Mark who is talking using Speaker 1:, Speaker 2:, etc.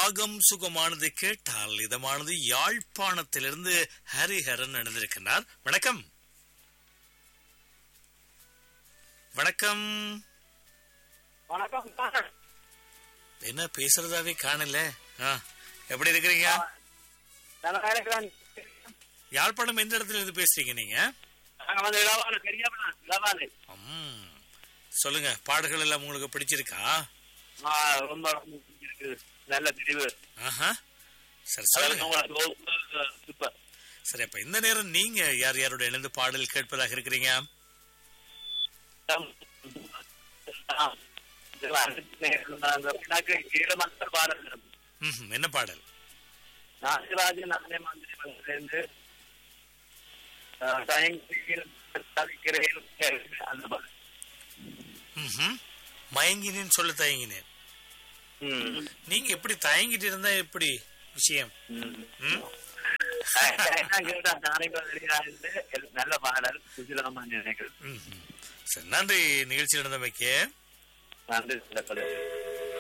Speaker 1: ராகம் சுகமானது கேட்டால் இதமானது யாழ்ப்பாணத்திலிருந்து ஹரிஹரன் எழுந்திருக்கிறார் வணக்கம் வணக்கம்
Speaker 2: வணக்கம்
Speaker 1: என்ன பேசுறதாவே காணல ஆ, எப்படி இருக்கிறீங்க
Speaker 2: நல்லா இருக்கிறேன்
Speaker 1: யாழ்ப்பாணம் எந்த இடத்துல இருந்து பேசுறீங்க நீங்க
Speaker 2: நாங்க வந்து இளவாலு பெரியாப்பா இளவாலு
Speaker 1: ம், சொல்லுங்க பாடல்கள் எல்லாம் உங்களுக்கு பிடிச்சிருக்கா
Speaker 2: ஆ, ரொம்ப ரொம்ப பிடிச்சிருக்கு நல்ல தெரிவு
Speaker 1: ஆஹா சரி சொல்லுங்க
Speaker 2: உங்களை தொகுப்பு, சூப்பர்
Speaker 1: சரி அப்ப இந்த நேரம் நீங்க யார் யாரோட இணைந்து பாடல் கேட்பதாக இருக்கிறீங்க
Speaker 2: எனக்கு ஏழு மக்கள் பாடல்
Speaker 1: ம்ஹும், என்ன பாடல்
Speaker 2: நாகராஜன் அன்னை மந்திரிலிருந்து அந்த பாடல்
Speaker 1: ம்ஹும். மயங்கினேன்னு சொல்ல தயங்கினேன்
Speaker 2: ம்
Speaker 1: நீங்க எப்படி தயங்கிட்டு இருந்தா எப்படி விஷயம்
Speaker 2: ம்
Speaker 1: ம்?
Speaker 2: நல்ல பாடல் சுஜிலாமா நினைக்கிறேன்
Speaker 1: ம்ஹும். சரி நன்றி நிகழ்ச்சி நடந்தமைக்கு
Speaker 2: நன்றி